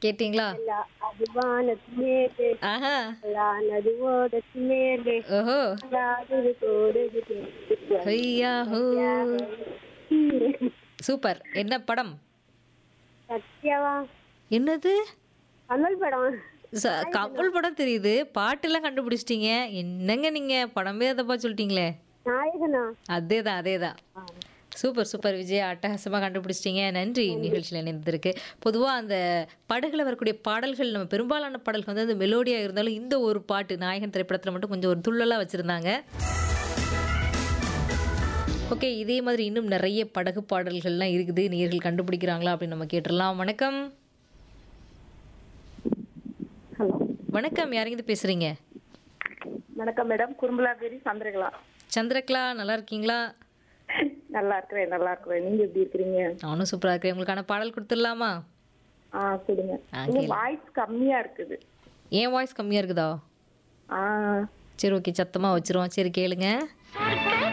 கேட்டிங்களா அது வானத்திலே ஆஹா நது ஓடத்திலே ஓஹோ அல்லாதது தோடுது தெரிந்து ஐயா ஹோ சூப்பர் என்ன படம் சத்யாவா என்னது கமல் படம் ச- கப்பல் படம் தெரியுது பாட்டெல்லாம் கண்டுபிடிச்சிட்டீங்க என்னங்க நீங்க படமே அதப்பா சொல்லிட்டீங்களே நாயகனா அதே தான் அதே தான் சூப்பர் சூப்பர் விஜய் அட்டகாசமாக கண்டுபிடிச்சிட்டீங்க நன்றி நிகழ்ச்சியில் இணைந்திருக்கு பொதுவாக அந்த படகுல வரக்கூடிய பாடல்கள் நம்ம பெரும்பாலான பாடல்கள் வந்து அந்த மெலோடியாக இருந்தாலும் இந்த ஒரு பாட்டு நாயகன் திரைப்படத்தில் மட்டும் கொஞ்சம் ஒரு துள்ளலாக வச்சுருந்தாங்க ஓகே இதே மாதிரி இன்னும் நிறைய படகு பாடல்கள்லாம் இருக்குது நேர்கள் கண்டுபிடிக்கிறாங்களா அப்படின்னு நம்ம கேட்டுடலாம் வணக்கம் ஹலோ வணக்கம் யாருங்கிட்ட பேசுகிறீங்க வணக்கம் மேடம் குறும்பலாபேரி சந்திரகலா சந்திரகலா நல்லா இருக்கீங்களா நல்லா இருக்கிறேன் நல்லா இருக்கிறேன் நீங்க எப்படி இருக்கிறீங்க நானும் சூப்பராக இருக்கேன் உங்களுக்கான பாடல் கொடுத்துடலாமா ஆ கொடுங்க ஆ, உங்க கேளு. வாய்ஸ் கம்மியா இருக்குது ஏன் வாய்ஸ் கம்மியாக இருக்குதா ஆ சரி ஓகே சத்தமாக வச்சிருவோம் சரி கேளுங்க